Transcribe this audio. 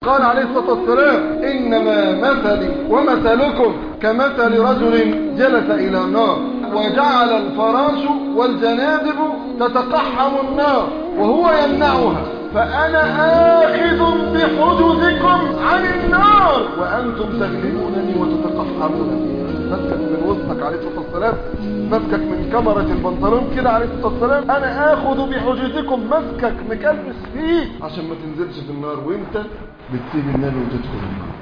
قال عليه الصلاة والسلام إنما مثلي ومثلكم كمثل رجل جلس إلى النار وجعل الفراش والجنادب تتقحم النار وهو يمنعها فأنا آخذ بحجزكم عن النار وأنتم تغلبونني وتتقحمون مسكك من وسطك عليه الصلاة والسلام مسكك من كمرة البنطلون كده عليه الصلاة والسلام أنا آخذ بحجزكم مسكك مكلمس فيه عشان ما تنزلش في النار وانت بتسيب النار وتدخل النار